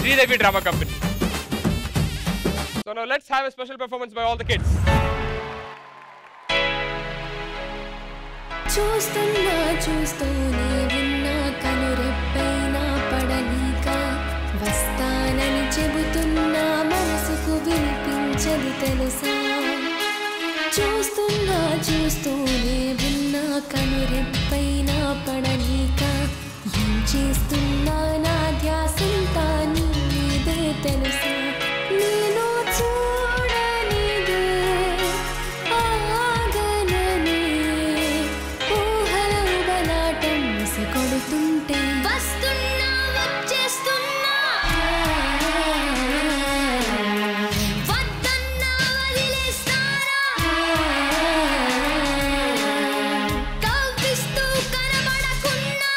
Sridevi Drama Company. So now let's have a special performance by all the kids. చూస్తున్నా చూస్తూనే ఉన్నా కనురెప్పైనా పడనీక వస్తానని చెబుతున్నా మనసుకు వినిపించదు తెలుసా చూస్తున్నా చూస్తూనే ఉన్నా కనురెప్పైనా పడనీక ఏం చేస్తున్నా నా ధ్యాసంతా నీ మీదే తెలుసా నేను చూడనిదే ఆగననే ఊహల ఉబలాటం మిస కొడుతుంటే వస్తున్నా వచ్చేస్తున్నా వద్దన్నా వదిలేస్తారా కవ్విస్తూ కనబడకున్నా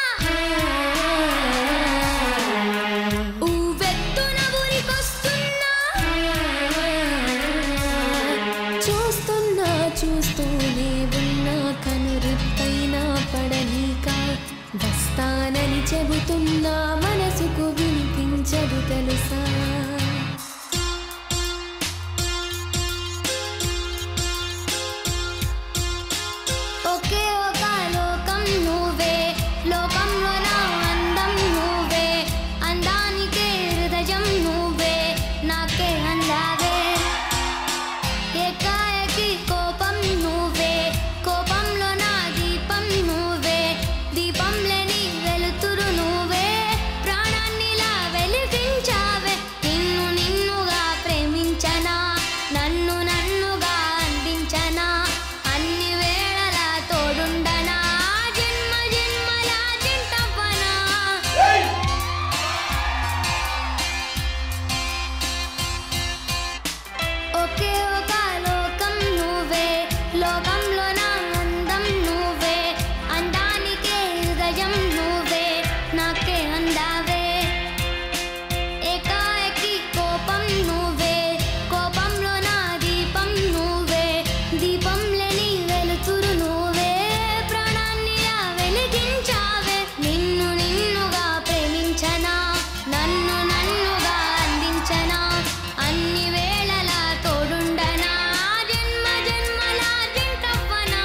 ఊవెత్తున ఊరికొస్తున్నా చూస్తున్నా చూస్తూనే ఉన్నా కనురెప్పైనా పడనీక వస్తానని చెబుతున్నా మనసుకు వినిపించదు తెలుసా ఒకే ఒక లోకం నువ్వే లోకంలో నా అందం నువ్వే అందానికే హృదయం నువ్వే నాకే అందావే ఏకాయకి కోపం నువ్వే కోపంలో నా దీపం నువ్వే దీపం లేని వెలుతురు నువ్వే ప్రాణాన్నిలా వెలిగించావే నిన్ను నిన్నుగా ప్రేమించనా నన్ను నన్నుగా అందించనా అన్ని వేళలా తోడుండనా జన్మ జన్మల జింటపనా ఒకే ఒక లోకం నువ్వే లోకంలో నా అందం నువ్వే అందానికే హృదయం నువ్వే నాకే అందావే ఏకాకి కోపం నువ్వే కోపంలో నా దీపం నువ్వే దీపం లేని వెలుతురు నువ్వే ప్రాణాన్నిలా వెలిగించావే నిన్ను నిన్నుగా ప్రేమించనా నన్ను నన్నుగా అందించనా అన్ని వేళలా తోడుండనా జన్మ జన్మల జింటవ్వనా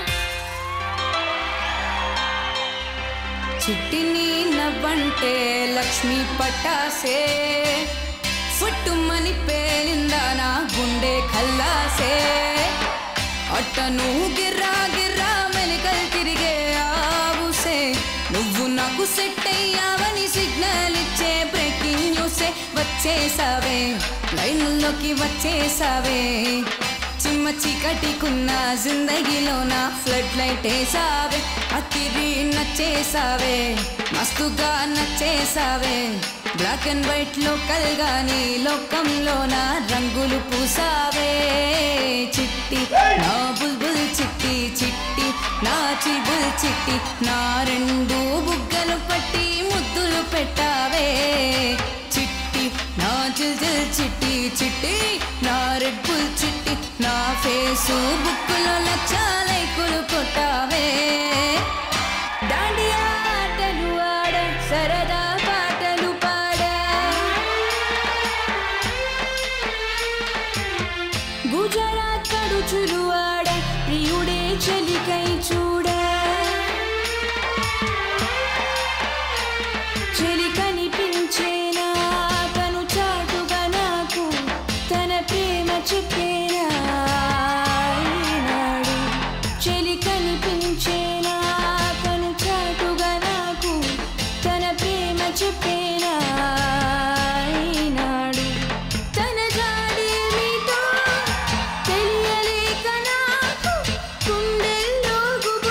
చిట్టిని నవ్వంటే లక్ష్మి పట్టాసే ఫుట్టుమని పేలిందా నా గుండె కల్లాసే అట్టను గిర్రా గిర్రా మెలికలు తిరిగే ఆవుసే నువ్వు నాకు సెట్ అయ్యావని సిగ్నల్ ఇచ్చే బ్రేకింగ్ న్యూసే వచ్చేసావే లైన్లోకి వచ్చేసావే చిమ్మ చీకటికున్న జిందగీలోన ఫ్లడ్ లైట్ వేసావే అతిరి నచ్చేసావే మస్తుగా నచ్చేసావే బ్లాక్ అండ్ వైట్ లోకల్ గాని లోకంలోన రంగులు పూసావే చిట్టి నా బుల్బుల్ చిట్టి చిట్టి నా చిబుల్ చిట్టి నా రెండు బుగ్గలు పట్టి ముద్దులు పెట్టావే చిట్టి నా జిల్ జిల్ చిట్టి చిట్టి నా రెడ్ బుల్ చిట్టి నా ఫేసు బుక్కులో లక్ష లైకులు కొట్టావే దాండియా ఆటలు ఆడ సరదా పాటలు పాడ గుజరాత్ కడుచులు ఆడ ప్రియుడే చలికై చూడ చెలి కనిపించేనా తను చాటుగా నాకు తన ప్రేమ చెప్పేనా ఈనాడు చెలి కనిపించేనా తను చాటుగా నాకు తన ప్రేమ చెప్పేనా ఈనాడు తన జాడి మీతో తెలియలేక నాకు గుండెల్లో గుబ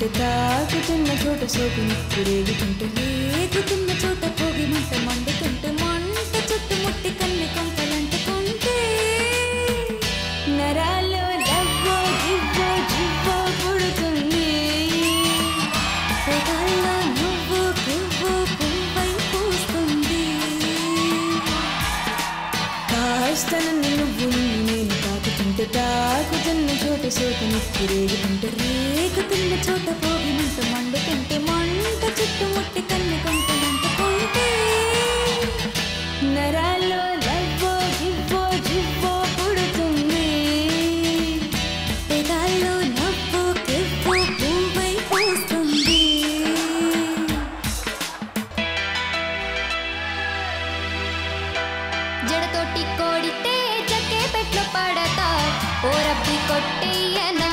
తాకుతుంటే తాకుతున్న చోట సోకు నిప్పు రేగుతుంటే రేగుతున్న చోట పోగి మంట మండుతుంటే మంట చుట్టుముట్టి కన్ని కొంపలంటుకుంటే నరాల్లో లవ్వో జివ్వో జివ్వో పుడుతుంది పెదాల్లో నువ్వు పువ్వు పువ్వై పూస్తుంది కాస్త నన్ను నువ్వు నిన్ను నేను తాకుతుంటే తాకుతున్న చోట సోక నిప్పు రేగుతుంటే రేగుతున్న చోట పోగి మంట మండుతుంటే మంట చుట్టుముట్టి కన్ను కొంటలంటుకుంటే నరాల్లో లవ్వో గివ్వో జివ్వో పుడుతుంది పెదాల్లో నవ్వు కివ్వు పువ్వై పూస్తుంది జడతోటి కోడితే జకే పెట్లు పడతా ఓ రబ్బి కొట్టేయనా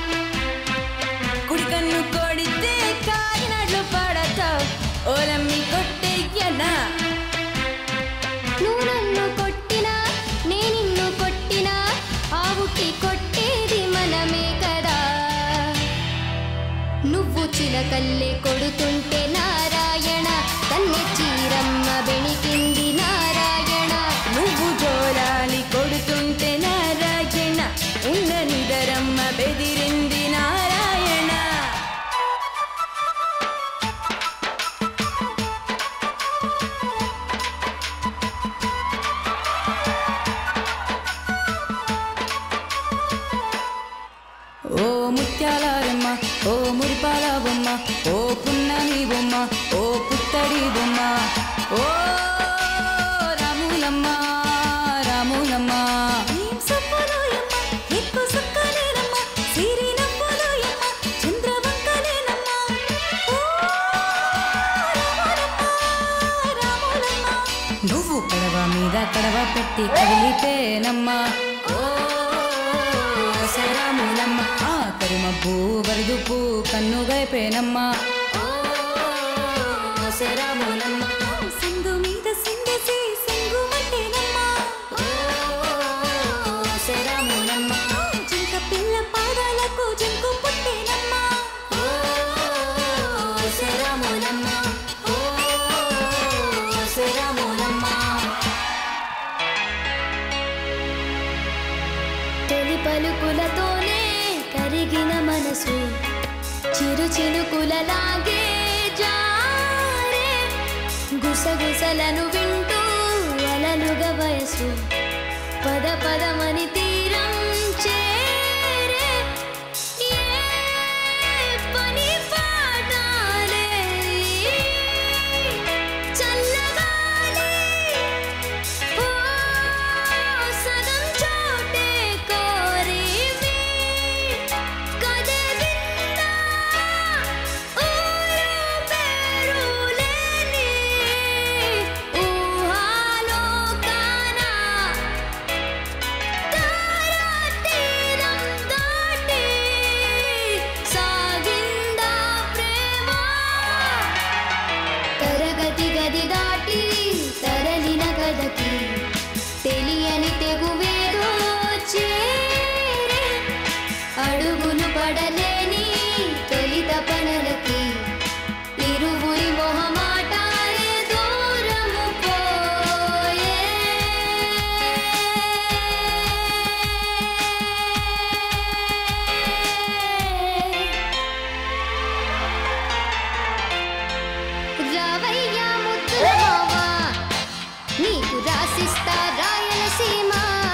కుడి కన్ను కొడితే కాకినాడలో పడతావు ఓలమ్మి కొట్టెయ్యనా నువ్వు నన్ను కొట్టినా నే నిన్ను కొట్టినా ఆవుకి కొట్టేది మనమే కదా నువ్వు చిలకల్లే కొడుతుంటే నారాయణ కన్నె చీరమ్మ బెణికింది నారాయణ నువ్వు జోలాలి కొడుతుంటే నారాయణ ఉన్న నిదరమ్మ బెదిరింది నారాయణ ఓ ముత్యాలారమ్మ ఓ మురిపాల బొమ్మ ఓ పున్నమి బొమ్మ ఓ పుత్తడి బొమ్మ ఓ రాములమ్మ రాములమ్మ నువ్వు కడవ మీద కడవ పెట్టి కదిలితేనమ్మా ఓ శరాములమ్మ ఆ కరుమబ్బు బరుదుపు కన్ను గైపేనమ్మా ఓ శరాములమ్మ సింధు మీద సింగేసి సింగు మట్టేనమ్మా శరాములమ్మ జింక పిల్ల పాదాలకు జింకు పుట్టేనమ్మా శరాములమ్మ ఓ శరాములమ్మ తొలి పలుకులతోనే కరిగిన మనసు చిరు చినుకులలాగే జారే గుసగుసలను వింటూ అలలుగా వయసు పద పదమని తీరం చేరే ఏ పని పాటాలే చల్లగాలి ఓ సగం చోటే కోరివి కదలిందా ఊరు పేరు లేని ఊహాలోకాన తారాతీరం దాటి సాగిందా ప్రేమ తరగతి గది దాటి తరలిన గదకి తెలియని తెగువేదో చేరే అడుగులు పడలేని తొలి తపనలకి ఇరువురి మొహమాటాలే దూరము పోయే రావయ్యా ముద్దుల మావా నీకు రాసిస్తా రాయలసీమ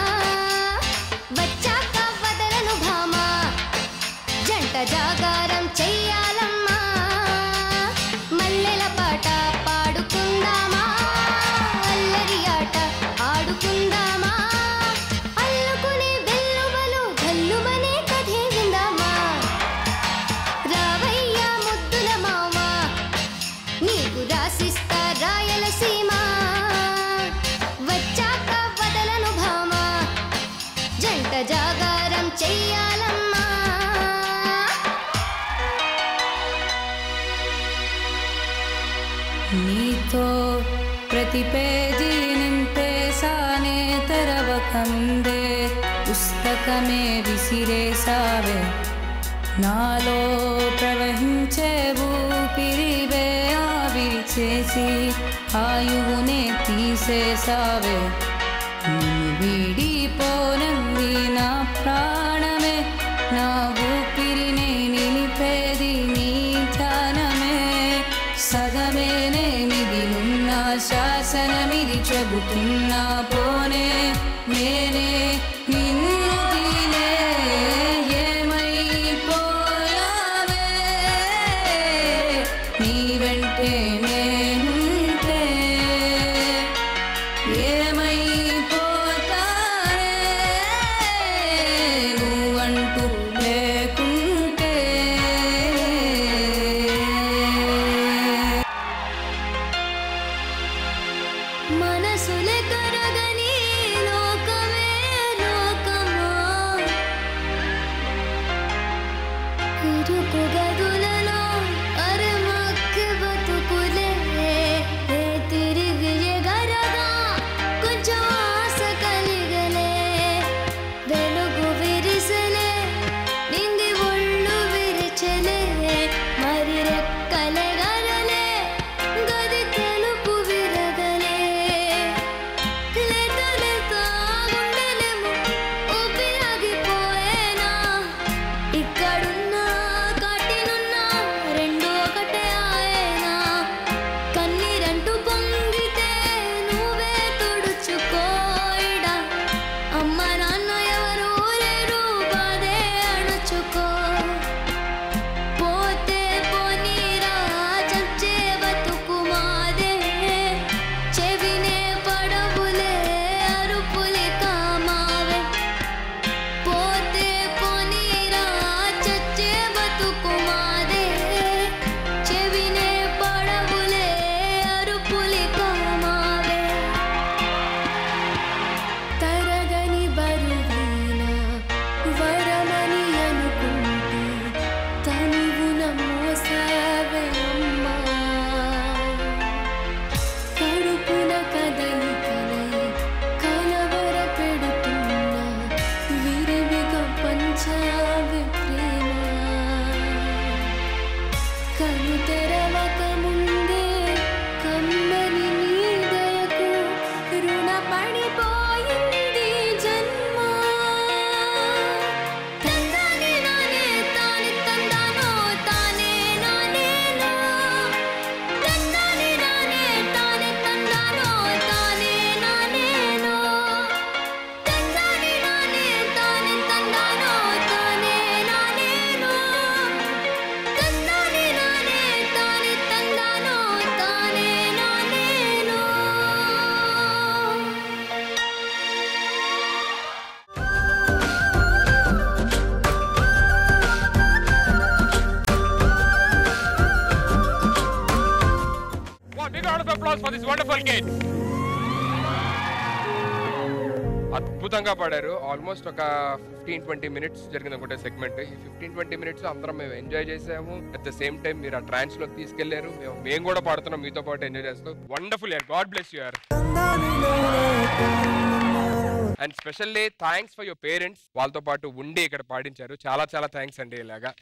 వచ్చాక వదలను భామ జంట జాగారం చెయ్యాలమ్మా మల్లెల పాట పాడుకుందామా అల్లరి ఆట ఆడుకుందామా అల్లుకునే వెల్లువలు గల్లుమనే కథే విందామా రావయ్యా ముద్దుల మావా నీకు రాసిస్తా రాయలసీమ వచ్చాక వదలను భామ జంట జాగారం చెయ్యాలమ్మా నీతో ప్రతి పేజీ నింపేసానే తెరవక ముందే పుస్తకమే విసిరేసావే నాలో ప్రవహించే ఉంచే ఊపిరివే ఆవిరి చేసి ఆయువునే తీసేసావే నిన్ను వీడిపోనంది నా ప్రాణమే నా ఊపిరినే నిలిపేది నీ ధ్యానమే సగమేనే మిగిలున్న శాసనమిది చెబుతున్నా పోనే నేనే నిన్ను తినే ఏమైపోయావే నీ వెంటే నేనుంటే ఏమైపోతానే నువ్వంటూ లేకుంటే మనసులే కరగని లోకమే లోకమా ఇరుకు గదులలో అరమక్కి బతుకులే ఏ తిరిగి ఎగరగా కొంచెం ఆశ కలిగలే వెలుగు విరిసలే నింది ఒళ్ళు విరిచలే మరి రెక్కలే గరలే గది తెలుపు విరగలే లేత లేత గుండెలేమో ఊపిరాగిపోయేనా ఇక్కడున్నా కాటినున్నా రెండు ఒకటే ఆయనా కన్నీరంటూ పొంగితే నువ్వే తుడుచుకోయిడా అమ్మ నాన్న ఎవరు లేరు బాధే అణుచుకో పోతే పోనీరా చచ్చే బతుకు మాదే చెవినే పడవులే అరుపులే కామావే పోతే పోనీరా చచ్చే బతుకు మాదే చెవినే పడవులే అరుపులే కామావే తరగని బరువైన వరమని అనుకుంటూ తనువున మోసావే అమ్మా కడుపున కదలికలై కలవర పెడుతున్నా విరివిగా పంచావే ప్రేమ కను తెరవక ముందే కమ్మని నీ దయకు రుణపడిపోయింది జన్మ తందానే నానే తానే తందానో తానే నానేనో తందానే నానే తానే తందానో తానే నానేనో తందానే నానే తానే తందానో తానే నానేనో తందానే నానే తానే తందానో తానే నానేనో One big round of applause for this wonderful kid. అద్భుతంగా పాడారు ఆల్మోస్ట్ ఒక ఫిఫ్టీన్ ట్వంటీ మినిట్స్ జరిగింది ఒకటే సెగ్మెంట్ ఈ ఫిఫ్టీన్ ట్వంటీ మినిట్స్ అందరం మేము ఎంజాయ్ చేసాము అట్ ద సేమ్ టైం మీరు ఆ ట్రాన్స్ లోకి తీసుకెళ్లారు మేము మేము కూడా పాడుతున్నాం మీతో పాటు ఎంజాయ్ చేస్తూ వండర్ఫుల్ యార్ గాడ్ బ్లెస్ యూ యార్ and specially thanks for your parents వాళ్ళతో పాటు ఉండి ఇక్కడ పాడించారు చాలా చాలా థ్యాంక్స్ అండి ఇలాగా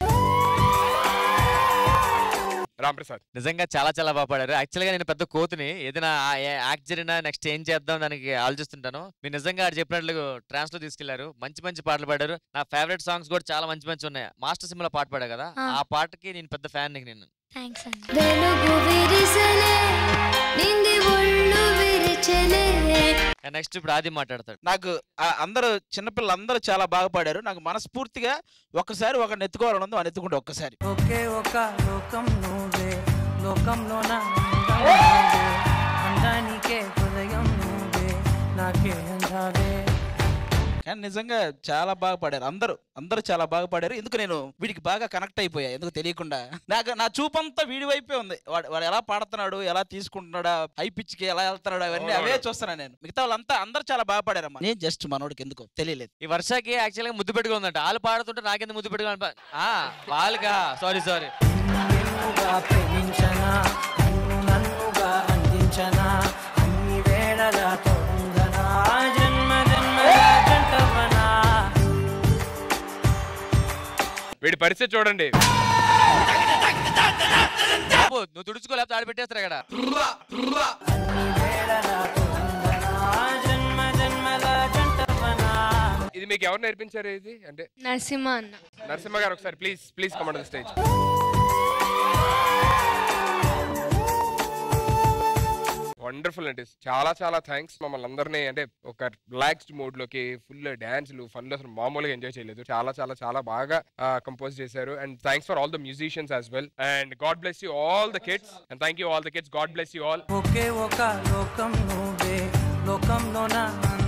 రాంప్రసాద్ నిజంగా చాలా చాలా బాగా పాడారు యాక్చువల్ గా నేను పెద్ద కోతిని ఏదైనా యాక్ట్ జరిగినా నెక్స్ట్ ఏం చేద్దాం దానికి ఆలోచిస్తుంటాను మీరు నిజంగా ఆడు చెప్పినట్లు ట్రాన్స్ లో తీసుకెళ్లారు మంచి మంచి పాటలు పాడారు నా ఫేవరెట్ సాంగ్స్ కూడా చాలా మంచి మంచి ఉన్నాయి మాస్టర్ సినిమాలో పాట పాడా కదా ఆ. ఆ పాటకి నేను పెద్ద ఫ్యాన్ నీకు నేను థ్యాంక్స్ అండి వెలుగు విరిసలే నింది ఒళ్ళు విరిచలే నెక్స్ట్ ఇప్పుడు ఆది మాట్లాడతాడు నాకు ఆ అందరూ చిన్నపిల్లలు అందరూ చాలా బాగా పాడారు నాకు మనస్ఫూర్తిగా ఒక్కసారి ఒక నెత్తుకోవాలని ఉంది అని ఎత్తుకుంటే ఒక్కసారి ఒకే ఒక లోకం నువ్వే లోకంలోన అందం నువ్వే అందానికే హృదయం నువ్వే నాకే అందావే కానీ నిజంగా చాలా బాగా పాడారు అందరూ అందరూ చాలా బాగా పాడారు ఎందుకు నేను వీడికి బాగా కనెక్ట్ అయిపోయా ఎందుకు తెలియకుండా నాకు నా చూపంతా వీడి వైపే ఉంది వాడు వాడు ఎలా పాడుతున్నాడు ఎలా తీసుకుంటున్నాడా హై పిచ్ కి ఎలా వెళ్తున్నాడు అవన్నీ అవే చూస్తున్నాను నేను మిగతా వాళ్ళంతా అందరూ చాలా బాగా పాడారమ్మా నేను జస్ట్ మనోడికి ఎందుకు తెలియలేదు ఈ వర్షాకి యాక్చువల్ గా ముద్దు పెట్టుకుందంట వాళ్ళు పాడుతుంటే నాకెందుకు ముద్దు పెట్టుకోవాలి ఆ వాళ్ళగా సారీ సారీ నిన్నుగా ప్రేమించనా నన్ను నన్నుగా అందించనా అన్ని వేళలా తొందనా జన్మ జన్మల జంటవనా వీడి పరిస్థితి చూడండి బాబు నువ్వు తుడుచుకోలేకపోతే ఆడ పెట్టేస్తారు ఇక్కడ అన్ని వేళలా తోడుందనా జన్మ జన్మల జంటవనా ఇది మీకు ఎవరు నేర్పించారు ఇది అంటే నరసింహ అన్న నరసింహ గారు ఒకసారి please please come and stage wonderful అండి చాలా చాలా థ్యాంక్స్ మమ్మల్ని అందరినీ అంటే ఒక రిలాక్స్డ్ మూడ్ లోకి ఫుల్ డాన్స్లు ఫన్ అసలు మామూలుగా ఎంజాయ్ చేయలేదు చాలా చాలా చాలా బాగా కంపోజ్ చేశారు and thanks for all the musicians as well and God bless you all the kids and thank you all the kids God bless you all ఒకే ఒక లోకం నువ్వే లోకంలోన